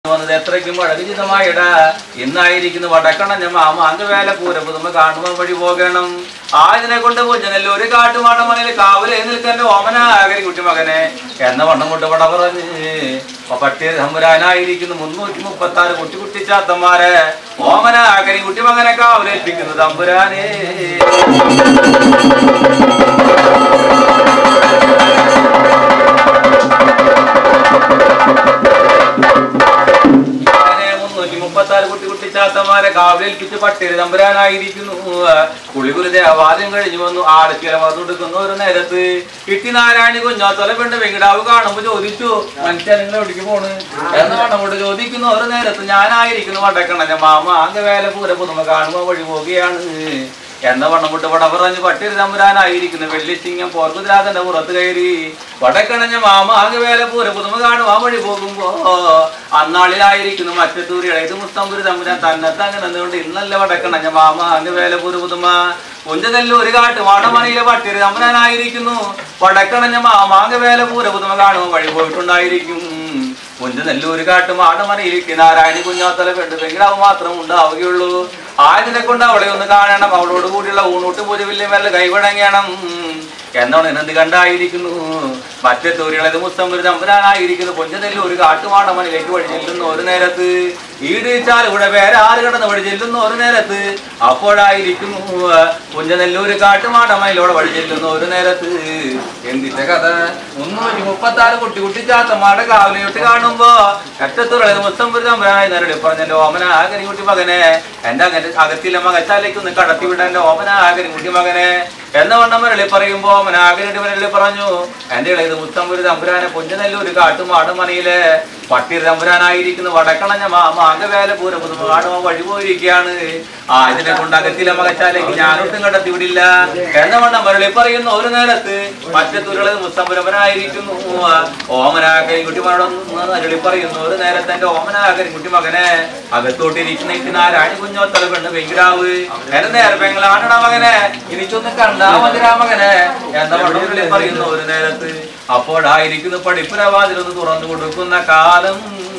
വന്നത് എത്രയ്ക്കും വഴകിജിതമായിട ഇന്നായിരിക്കുന്നു വടക്കണഞ്ഞ മാമ അന്ന് വേല പൂര പുതുമ കാണുവാൻ വഴി പോകണം ആയതിനെ കൊണ്ട് കുഞ്ഞനല്ല ഒരു കാട്ടുമാടം മണിയിൽ കാവലെ നിൽക്കന്റെ ഓമന ആകരി കുട്ടി മകനെ എന്ന വണ്ണം കൊണ്ട് വട പറഞ്ഞ് പട്ടിയ തമ്പുരാനായിരിക്കുന്നു മുന്നൂറ്റി മുപ്പത്തി ആറ് കുട്ടി കുട്ടി ചാത്തന്മാരെ ഓമന ആകരി കുട്ടി മകനെ കാവലേൽപ്പിക്കുന്നു തമ്പുരാനേ അങ്ങനെ മുന്നൂറ്റി മുപ്പത്തി ആറ് കുട്ടി കുട്ടി ചാത്തന്മാരെ കാവലേൽപ്പിച്ച് പട്ടിരി തമ്പുരാനായിരിക്കുന്നു കുളികുലി ദേവാലയം കഴിഞ്ഞു വന്നു ആടക്കില കൊടുക്കുന്ന ഒരു നേരത്ത് കിട്ടി നാരായണി കുഞ്ഞാത്തോല പെണ്ണ് വെങ്കിടാവ് കാണുമ്പോ ചോദിച്ചു മനുഷ്യൻ നിങ്ങൾ എവിടേക്ക് പോണ് എന്ന് കണ്ണുകൊണ്ട് ചോദിക്കുന്നു ഒരു നേരത്ത് ഞാനായിരിക്കുന്നു വടക്കണ്ണ മാമ അങ്ങ് വേല പൂര പുതുമ കാണുമ്പോ വഴി പോവുകയാണ് എന്ന വണ്ണം വിട്ട് വട പറഞ്ഞ് പട്ടിരി തമ്പുരാനായിരിക്കുന്നു വെള്ളിച്ചിങ്ങം പോർക്കുതിരാതന്റെ പുറത്ത് കയറി വടക്കണഞ്ഞ മാമ ആകെ വേല പൂര പുതുമ കാണുവാൻ വഴി പോകുമ്പോ അന്നാളിലായിരിക്കുന്നു മറ്റത്തൂരികളെ ഇത് മുസ്തംപുരി തമ്പുരാൻ തന്നത്ത് അങ്ങനെ നിന്നുകൊണ്ട് ഇന്നല്ല വടക്കണഞ്ഞ മാമ ആകെ വേല പൂര പുതുമ കുഞ്ചതല്ല ഒരു കാട്ട് വാടമണിയിലെ പട്ടിരി തമ്പുരാനായിരിക്കുന്നു വടക്കണഞ്ഞ മാമ ആകെ വേല പൂര പുതുമ കാണുവാൻ വഴി പോയിട്ടുണ്ടായിരിക്കും കുഞ്ച് നെല്ലൂര് കാട്ടും ആടമറിയിരിക്കും നാരായണി കുഞ്ഞാത്തല പെണ്ണ് പെങ്കിടാവ് മാത്രം ഉണ്ടാവുകയുള്ളൂ ആയതിനെ കൊണ്ട് അവളെ ഒന്ന് കാണണം അവളോട് കൂടിയുള്ള ഊണൂട്ട് പൂജവില്ലേ വല്ല കൈവടങ്ങണം എന്നോട് എന്ത് കണ്ടായിരിക്കുന്നു മറ്റേ തൂരികളത് മുസ്തംബുരി തമ്പുരാനായിരിക്കുന്നു പൊഞ്ചനെല്ലൂർ ഒരു കാട്ടുമാടമണിലേക്ക് വഴി ചെല്ലുന്ന ഒരു നേരത്ത് ഈടിച്ചാൽ ഇവിടെ വേറെ ആറ് കടന്ന് വഴി ചെല്ലുന്ന ഒരു നേരത്ത് അപ്പോഴായിരിക്കുന്നു പുഞ്ചനെല്ലൂർ കാട്ടുമാടമയിലൂടെ വഴി ചെല്ലുന്ന ഒരു നേരത്ത് എന്തിന്റെ കഥ മുന്നൂറ്റി മുപ്പത്തി ആറ് കുട്ടി കുട്ടി ചാത്തമാടെ കാവലിയോട്ട് കാണുമ്പോ കറ്റത്തുള്ളത് മുസ്തംബുരി തമ്പുരാനായി നരളി പറഞ്ഞല്ലോ ഓമന ആകരി കുട്ടി മകനെ എന്റെ അങ്ങനെ അകത്തിലെ മകച്ചാലേക്ക് ഒന്ന് കടത്തി വിടാൻ എന്റെ ഓമന ആകരി കുട്ടി മകനെ എന്ന വണ്ണം മരളി പറയുമ്പോ അവൻ ആകരടി മരളി പറഞ്ഞു എന്റെ ഇളയത് മുത്തമ്പുരി തമ്പുരാനെ പൊഞ്ചനെല്ലൂര് കാട്ടുമാടും മനയിലെ പട്ടിരി തമ്പുരാനായിരിക്കുന്നു വടക്കളഞ്ഞ മാക വേല പൂര പുതുമ കാണുമോ വഴി പോയിരിക്കുകയാണ് ആ ഇതിനെ കൊണ്ട് അകത്തിലെ മകച്ചാലേക്ക് ഞാനൊട്ടും കണ്ടെത്തി വിടില്ല എന്ന വണ്ണം മരളി പറയുന്ന ഒരു നേരത്ത് മറ്റത്തുരുളത് മുസ്തംപുരമനായിരിക്കുന്നു ഓമനാകരി കുട്ടിമാരോടൊന്ന് മരളി പറയുന്നു ഒരു നേരത്തെ എന്റെ ഓമനാകരി കുട്ടി മകനെ അകത്തോട്ടിരിക്കുന്ന ഇട്ടിനാരാണി കുഞ്ഞോത്തല പെണ്ണ് വെങ്കിടാവ് എന്റെ നേരപ്പെങ്ങളാണടാ മകനെ എനിക്കൊന്ന് കണ്ടാ മതിരാ മകനെ എന്ന വടവിളി പറയുന്നു ഒരു നേരത്ത് അപ്പോഴായിരിക്കുന്നു പഠിപ്പുരവാതിലൊന്ന് തുറന്നു കൊടുക്കുന്ന കാലം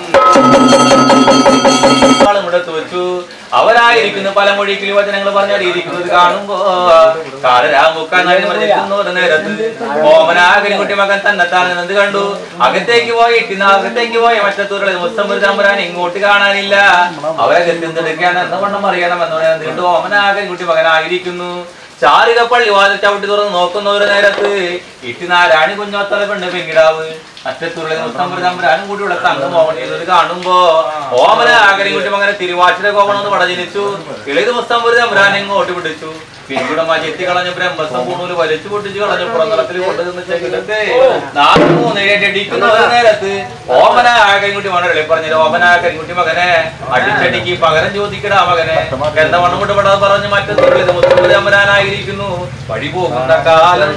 ആളും കൂടെ വെച്ചു അവരായിരിക്കുന്നു പല മൊഴിക്കിൽ വചനങ്ങൾ പറഞ്ഞിരിക്കുന്നത് കാണുമ്പോ കാലരാമുക്കാൻ ഒരു നേരത്ത് ഓമനാകരി കുട്ടി മകൻ തന്നെത്താൻ എന്ത് കണ്ടു അകത്തേക്ക് പോയി ഇട്ടിന്ന് അകത്തേക്ക് പോയ മറ്റത്തൂരുടെ മുസ്തംബുരി തമ്പുരാൻ ഇങ്ങോട്ട് കാണാനില്ല അവരെ ഗത്യന്തെടുക്കാൻ എന്ന വണ്ണം അറിയണം എന്ന് പറയുന്നത് ഓമനാകരി കുട്ടി മകനായിരിക്കുന്നു ചാരുക പള്ളി വാതിൽ ചവിട്ടി തുറന്ന് നോക്കുന്ന ഒരു നേരത്ത് ഇട്ടിനാരാണി കുഞ്ഞോത്തല പെണ്ണ് പെങ്കിടാവ് അറ്റത്തുള്ള മുസ്തംബുരി തമ്പുരാനും കൂടിയുള്ള തങ്കം മോഹൻ ചെയ്തത് കാണുമ്പോ ഓമന ആകരി കുട്ടി മകനെ തിരുവാച്ചിലെ കോപണം എന്ന് പടജനിച്ചു ഇളയത് മുസ്തംബുരി തമ്പുരാൻ ഇങ്ങോട്ട് പിടിച്ചു പിന്നീട് ചെത്തി കളഞ്ഞ ബ്രഹ്മസം പൂണൂല് വലിച്ചു പൊട്ടിച്ച് കളഞ്ഞു പുറന്തളത്തിൽ കൊണ്ടുവന്ന് ചെകിലത്തെ നാല് മൂന്ന് ഏഴടിക്കുന്ന ഒരു നേരത്ത് ഓമന ആകരിക്കുട്ടി മകനെ വെളി പറഞ്ഞത് ഓമന ആകരിക്കുട്ടി മകനെ അടിച്ചടിക്ക് പകരം ചോദിക്കടാ മകനെ എന്താ വണ്ണം കൊണ്ട് പെടാതെ പറഞ്ഞ് മറ്റൊരു ഇത് മുസ്തംബുരി തമ്പുരാനായിരിക്കുന്നു വഴി പോകുന്ന കാലം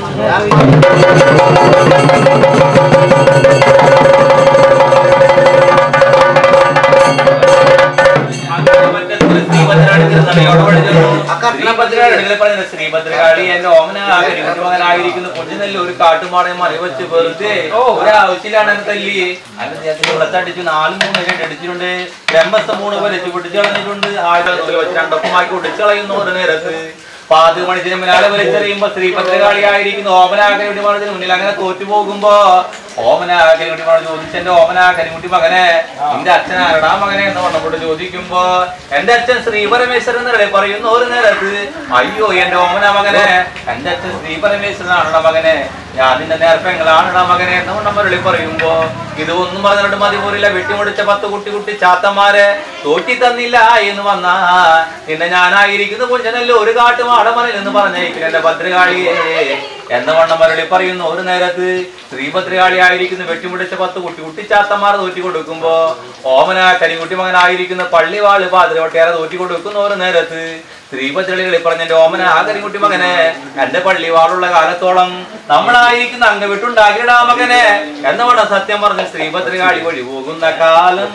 ശ്രീഭദ്രകാളി എന്റെ ഓമനായിരിക്കുന്ന കുഞ്ഞിനെല്ല ഒരു കാട്ടുമാടെ മറി വെച്ച് വെറുതെ ഒരാവശ്യത്തിലാണ് എന്നെ തല്ലി അതിന് വെള്ളത്തടിച്ച് നാല് മൂന്ന് രണ്ട് അടിച്ചിട്ടുണ്ട് ബ്രഹ്മസ്ഥ മൂന്ന് വലിച്ചു പൊട്ടിച്ച് കളഞ്ഞിട്ടുണ്ട് ആയിരം നൂല് വെച്ച് രണ്ടൊപ്പമാക്കി ഒടിച്ചു കളയുന്നു ഒരു നേരത്ത് പാത് മണിച്ചിന് മുന്നാലെ വലിച്ചെറിയുമ്പോ ശ്രീഭദ്രകാളിയായിരിക്കുന്നു ഓമനാകരിക്കുട്ടി മണത്തിന് മുന്നിൽ അങ്ങനെ തോറ്റു പോകുമ്പോ ഓമനാകരിക്കുട്ടി മണ ചോദിച്ചു എന്റെ ഓമനാകരിക്കുട്ടി മകനെ നിന്റെ അച്ഛൻ ആരടാ മകനെ എന്ന് പറഞ്ഞുകൊണ്ട് ചോദിക്കുമ്പോ എന്റെ അച്ഛൻ ശ്രീ പരമേശ്വരൻ എന്നല്ലേ പറയുന്നു ഒരു നേരത്ത് അയ്യോ എന്റെ ഓമന മകനെ എന്റെ അച്ഛൻ ശ്രീ പരമേശ്വരനാണടാ മകനെ ഞാൻ നിന്റെ നേർപ്പെങ്ങളാണടാ മകനെ എന്ന് കൊണ്ട് മുരളി പറയുമ്പോ ഇത് ഒന്നും പറഞ്ഞിട്ട് മതി പോരില്ല വെട്ടിമുടിച്ച പത്ത് കുട്ടി കുട്ടി ചാത്തന്മാരെ തോറ്റി തന്നില്ല എന്ന് വന്നാ നിന്നെ ഞാനായിരിക്കുന്നു കുഞ്ഞനല്ലോ ഒരു കാട്ടുമാടമറിൽ എന്ന് പറഞ്ഞേക്കും എന്റെ ഭദ്രകാളിയെ എന്ന വണ്ണം മരളി പറയുന്നു ഒരു നേരത്ത് ശ്രീഭദ്രകാളി ആയിരിക്കുന്നു വെട്ടിമുടിച്ച പത്ത് കുട്ടി കുട്ടി ചാത്തന്മാർ തോറ്റി കൊടുക്കുമ്പോ ഓമന കരികുട്ടി മകനായിരിക്കുന്ന പള്ളിവാള് പാതിരവട്ടേറെ തോറ്റി കൊടുക്കുന്ന ഒരു നേരത്ത് ശ്രീഭദ്രളികളി പറഞ്ഞ എന്റെ ഓമന ആ കരികുട്ടി മകനെ എന്റെ പള്ളിവാളുള്ള കാലത്തോളം നമ്മളായിരിക്കുന്ന അങ്ങ് വിട്ടുണ്ടാകിടാ മകനെ എന്ന വണ്ണം സത്യം പറഞ്ഞ ശ്രീഭദ്രകാളി വഴി പോകുന്ന കാലം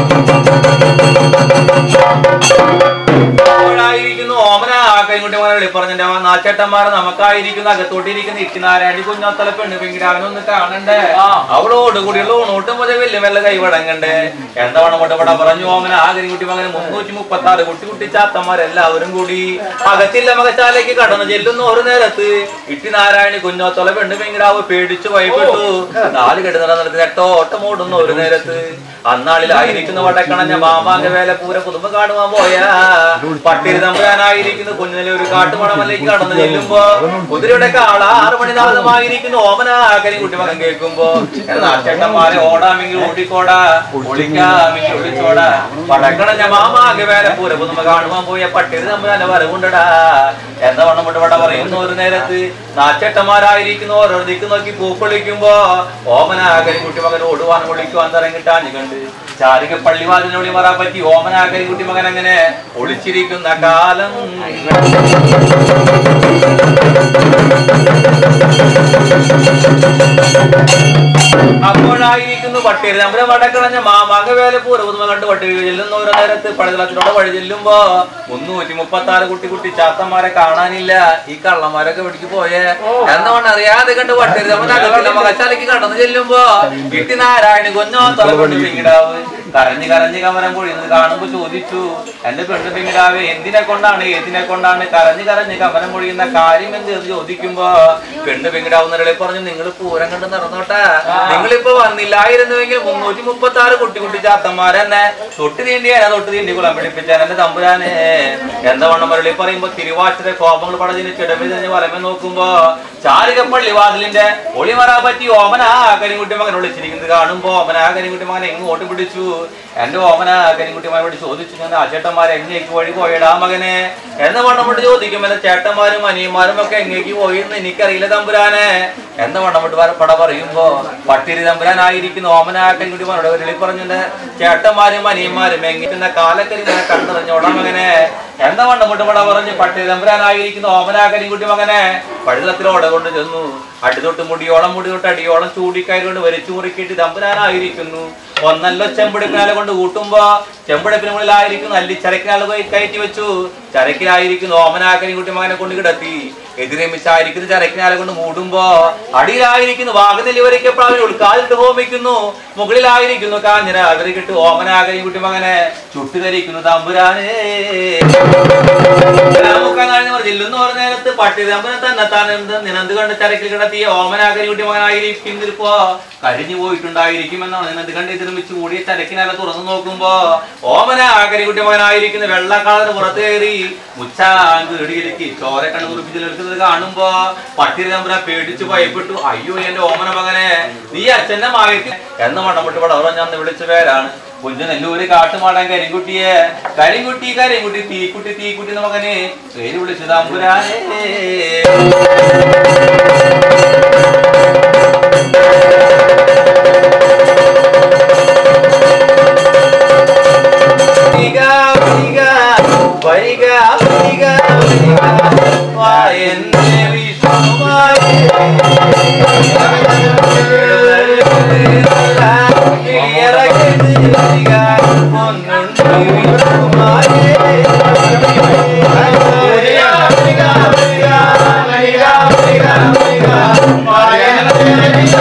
അപ്പോഴായിരിക്കുന്നു ഓമന ആ കൈകുട്ടി മകനെ പറഞ്ഞ നാച്ചേട്ടന്മാരെ നമുക്കായിരിക്കുന്ന അകത്തോട്ടിരിക്കുന്ന ഇട്ടിനാരായണി കുഞ്ഞാത്തല പെണ്ണ് പെങ്കിടാവനൊന്ന് കാണണ്ടേ അവളോട് കൂടിയുള്ള ഊണോട്ടും പോലെ വലിയ മെല്ല കൈവടങ്ങണ്ടേ എന്താ വേണം ഇവിടെ പറഞ്ഞു ഓമന ആകരി കുട്ടി മകന് മുന്നൂറ്റി മുപ്പത്തി ആറ് കുട്ടി കുട്ടി ചാത്തന്മാരെല്ലാവരും കൂടി അകത്തില്ല മകച്ചാലേക്ക് കടന്നു ചെല്ലുന്ന ഒരു നേരത്ത് ഇട്ടി നാരായണി കുഞ്ഞോത്തോല പെണ്ണ് പെങ്കിടാവ് പേടിച്ചു ഭയപ്പെട്ടു നാല് കെട്ട് നടന്നിട്ട് നെട്ടോ ഓട്ടം ഓടുന്നു ഒരു നേരത്ത് അന്നാളിലായിരിക്കുന്ന വടക്കണഞ്ഞ മാമാങ്ക വേല പൂര പുതുമ കാണുവാൻ പോയാ പട്ടിരി തമ്പുരാനായിരിക്കുന്ന കുഞ്ഞിലെ ഒരു കാട്ടുമണമല്ലേക്ക് കടന്നു ചെല്ലുമ്പോ കുതിരയുടെ കാള ആറ് മണി നാളമായിരിക്കുന്ന ഓമന കരി കുട്ടി മകൻ കേൾക്കുമ്പോ നാച്ചേട്ടന്മാരെ ഓടാമെങ്കിൽ ഓടിക്കോടാ ഒളിക്കാമെങ്കിൽ ഒളിച്ചോടാ വടക്കണഞ്ഞ മാമാങ്ക വേല പൂര പുതുമ കാണുവാൻ പോയ പട്ടിരി തമ്പുരാന്റെ വരവുണ്ടടാ എന്താ വണ്ണം കൊണ്ട് ഇവിടെ പറയുന്ന ഒരു നേരത്ത് നാച്ചേട്ടന്മാരായിരിക്കുന്ന ഓരോ ദിക്ക് നോക്കി പൂപ്പൊളിക്കുമ്പോ ഓമന കരിക്കുട്ടി മകൻ ഓടുവാൻ ഒളിക്കുവാൻ തുടങ്ങിട്ടാഞ്ഞു കണ്ട് ചാരിക പള്ളിവാതിനൊളി മറാൻ പറ്റി ഓമന കരിക്കുട്ടി മകൻ അങ്ങനെ ഒളിച്ചിരിക്കുന്ന കാലം അപ്പോഴായിരിക്കുന്നു പട്ടിരി നമ്മുടെ വടക്കളഞ്ഞ മാമാങ്ക വേല പൂർവ്വ കണ്ട് പട്ടിരി ചെല്ലുന്ന ഓരോ നേരത്ത് പടുതളത്തിലൂടെ വഴി ചെല്ലുമ്പോ മുന്നൂറ്റി മുപ്പത്തി ആറ് കുട്ടി കുട്ടി ചാത്തന്മാരെ കാണാനില്ല ഈ കള്ളന്മാരൊക്കെ പിടിക്ക് പോയേ എന്നവണ്ണം അറിയാതെ കണ്ട് പട്ടിരി നമ്മുടെ അകത്തിലെ മകച്ചാലേക്ക് കടന്നു ചെല്ലുമ്പോ കിട്ടി നാരായണി കൊഞ്ഞോ തലകൊണ്ട് പിങ്ങിടാവ് കരഞ്ഞ് കരഞ്ഞ് കമരം പൊഴിയുന്നത് കാണുമ്പോ ചോദിച്ചു എന്റെ പെണ്ണ് പിങ്ങിടാവ് എന്തിനെ കൊണ്ടാണ് ഏതിനെ കൊണ്ടാണ് കരഞ്ഞ് കരഞ്ഞ് കമരം പൊഴിയുന്ന കാര്യം എന്ത് എന്ന് ചോദിക്കുമ്പോ പെണ്ണ് പിങ്ങിടാവുന്നവരെ പറഞ്ഞു നിങ്ങൾ പൂരം കണ്ട് നടന്നോട്ടെ നിങ്ങളിപ്പോ വന്നില്ലായിരുന്നുവെങ്കിൽ മുന്നൂറ്റി മുപ്പത്തി ആറ് കുട്ടി കുട്ടി ചാത്തന്മാരെന്നെ തൊട്ട് തീണ്ടിയാ തൊട്ട് തീണ്ടി കുളം പിടിപ്പിച്ചാൻ എന്റെ തമ്പുരാനെ എന്താ വണ്ണം മുരളി പറയുമ്പോ തിരുവാച്ചിലെ കോപങ്ങൾ പടതിന് ചിടവിൽ തന്നെ വലമെ നോക്കുമ്പോ ചാരികപ്പള്ളി വാതിലിന്റെ ഒളിമറ പറ്റി ഓമന കരിങ്കുട്ടി മകൻ വിളിച്ചിരിക്കുന്നത് കാണുമ്പോ ഓമന കരിങ്കുട്ടി മകൻ എങ്ങോട്ട് പിടിച്ചു എന്റെ ഓമന കരിങ്കുട്ടി മകനോട് ചോദിച്ചു ഞാൻ ആ ചേട്ടന്മാരെ എങ്ങേക്ക് വഴി പോയടാ മകനെ എന്ന് വണ്ണം കൊണ്ട് ചോദിക്കും എന്റെ ചേട്ടന്മാരും അനിയന്മാരും ഒക്കെ എങ്ങേക്ക് പോയെന്ന് എനിക്കറിയില്ല തമ്പുരാനെ എന്ന് വണ്ണം കൊണ്ട് പട പറയുമ്പോ പട്ടിരി തമ്പുരാനായിരിക്കുന്ന ഓമന കരിങ്കുട്ടി മകനോട് വിളി പറഞ്ഞിട്ട് ചേട്ടന്മാരും അനിയന്മാരും എങ്ങനെ കാലക്കരി മകനെ കണ്ടറിഞ്ഞോടാ മകനെ എന്താ വണ്ണം കൊണ്ട് പട പറഞ്ഞു പട്ടിരി തമ്പുരാനായിരിക്കുന്ന ഓമന കരിങ്കുട്ടി മകനെ പഴുതത്തിലോടെ കൊണ്ട് ചെന്നു അടിതൊട്ട് മുടിയോളം മുടി തൊട്ട് അടിയോളം ചൂടിക്കയറി കൊണ്ട് വരച്ചു മുറിക്കിട്ട് തമ്പുരാനായിരിക്കുന്നു ഒന്നല്ലോ ചെമ്പെടുപ്പിനാലെ കൊണ്ട് കൂട്ടുമ്പോ ചെമ്പെടുപ്പിന് മുകളിലായിരിക്കുന്നു അല്ലി ചരക്കിനാൾ പോയി കയറ്റി വെച്ചു ചരക്കിലായിരിക്കുന്നു ഓമനാക്കരി കുട്ടി മകനെ കൊണ്ട് കിടത്തി എതിരമിച്ചായിരിക്കുന്നു ചരക്കിനാലെ കൊണ്ട് മൂടുമ്പോ അടിയിലായിരിക്കുന്നു വാഗനെല്ലി വരയ്ക്കപ്പോൾ അവർ ഉൾക്കാലിട്ട് ഹോമിക്കുന്നു മുകളിലായിരിക്കുന്നു കാഞ്ഞര അവരിക്കിട്ട് ഓമനാകരി കുട്ടി മകനെ ചുട്ടുകരിക്കുന്നു തമ്പുരാനേ ജില്ലെന്ന് പറഞ്ഞ നേരത്ത് പട്ടി തമ്പുരാൻ തന്നെ താൻ എന്ത് നിനന്ത് കണ്ട് ചരക്കിൽ കിടത്തിയ ഓമനാകരി കുട്ടി മകനായിരിക്കുന്നിപ്പോ കരിഞ്ഞു പോയിട്ടുണ്ടായിരിക്കുമെന്നാണ് നിനന്ത് കണ്ട് ഇതിർമിച്ച് കൂടിയ ചരക്കിനാലെ തുറന്നു നോക്കുമ്പോ ഓമന ആകരി കുട്ടി മകനായിരിക്കുന്ന വെള്ളക്കാളന് പുറത്ത് കയറി മുച്ചാങ്ക് ഇടിയിലേക്ക് ചോര കണ്ണ് കുറിപ്പിച്ചെടുക്കുന്നത് കാണുമ്പോ പട്ടി തമ്പുരാൻ പേടിച്ചു ഭയപ്പെട്ടു അയ്യോ എന്റെ ഓമന മകനെ നീ അച്ഛന്റെ മകയ്ക്ക് എന്ന് മണ്ണപ്പെട്ട് പടവറ ഞാൻ വിളിച്ച പേരാണ് കുഞ്ഞു നെല്ലൂര് കാട്ടുമാടാൻ കരിങ്കുട്ടിയെ കരിങ്കുട്ടി കരിങ്കുട്ടി തീക്കുട്ടി തീക്കുട്ടി എന്ന മകനെ പേര് വിളിച്ചു തമ്പുരാനേ വരിക, വരിക, വരിക, വരിക, വരിക, വാ എന്റെ വിഷ്ണുവായേ. കിളിയറകെട്ട് വരിക, പൊന്നുണ്ണി വിഷ്ണുവായേ. വരിക, വരിക, വരിക, വരിക, വരിക, വരിക, വാ എന്റെ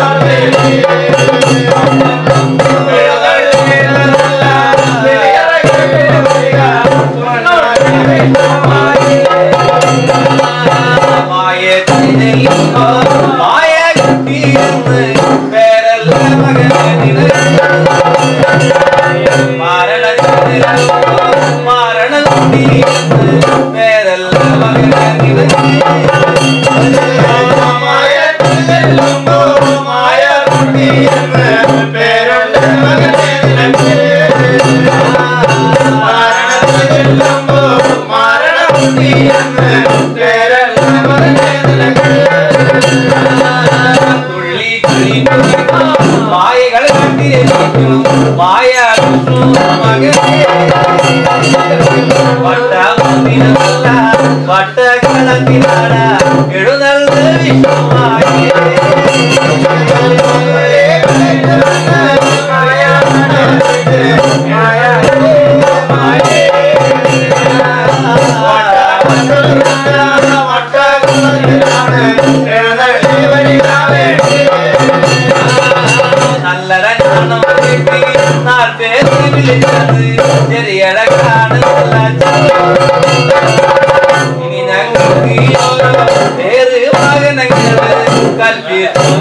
തുള്ളി തുള്ളി മായകൾ കണ്ടിരിക്കുന്നു മായ വിഷ്ണു മകനെ വട്ടമുത്തിനല്ല വട്ടകളത്തിനാട എഴുന്നള്ള് വിഷ്ണുവായേ മായ പേര് വിളിച്ചത് ചെറിയഴകാണ് ഇനി ഞങ്ങൾക്ക് ഈ ഓരോ പേര് മകനങ്ങള് കൽപ്പിച്ചു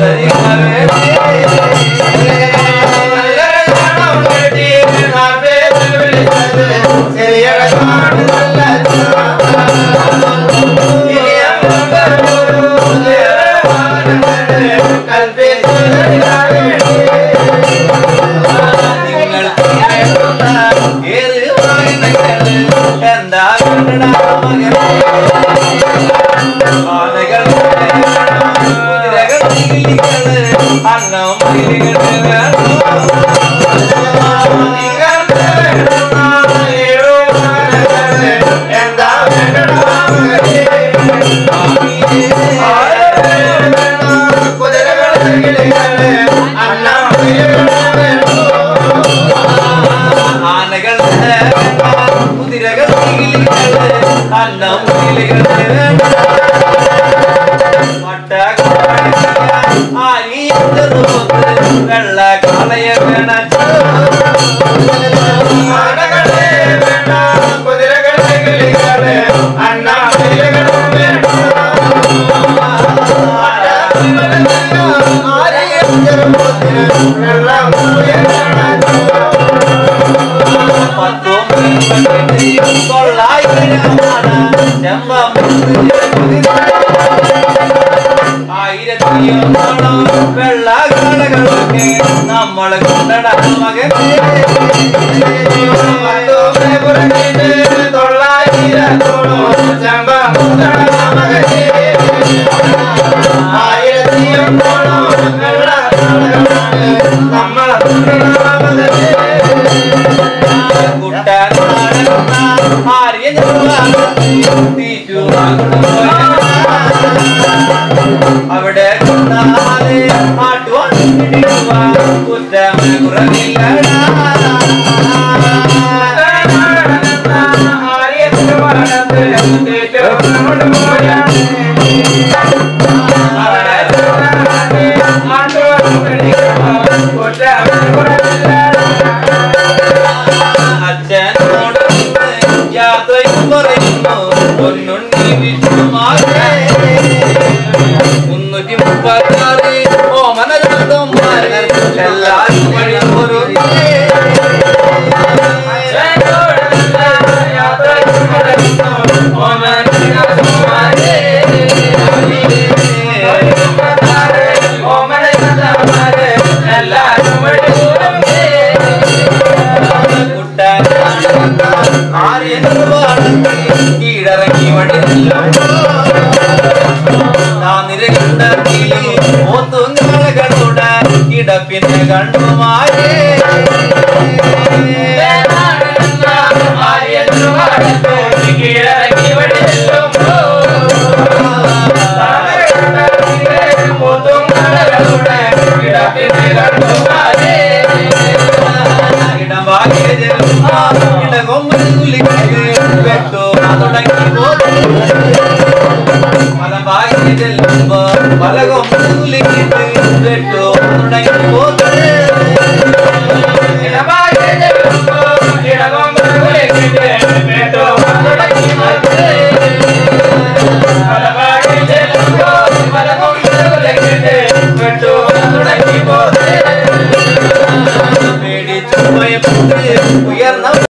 നിങ്ങൾക്ക് ഏത് മകനങ്ങള് എന്താ വേണ്ടടാ മകനെ ആനകൾ കുതിരകൾ കിളികള് അന്നം കിളികള് വേണം ആനകൾ കുതിരകൾ കിളികള് അന്നം കിളികള് വെള്ള കാളയ വേണ പത്തും തൊള്ളായിരമാണ് ചെമ്പം ആയിരത്തിയൊന്നോളം വെള്ള കാളകളൊക്കെ നമ്മൾ കൊണ്ടട മകനെ കുട്ടനാടന ആര്യ തീച്ചു അവിടെ കുന്നാലെ ആട്ടുവാൻ കുറ്റം കുറവില്ലടാ അച്ഛനോട് യാത്രയും പറയുന്നു പൊന്നുണ്ണി വിഷ്ണുമാരെ മുന്നൂറ്റി മുപ്പത്താറ് ഓമനജാതന്മാരെ എല്ലാരും വഴി ഒരു കീഴറങ്ങി വഴി ഓത്തുങ്ങളകളുടെ കിടപ്പിന് കണ്ടുമാരേ ഉയർന്ന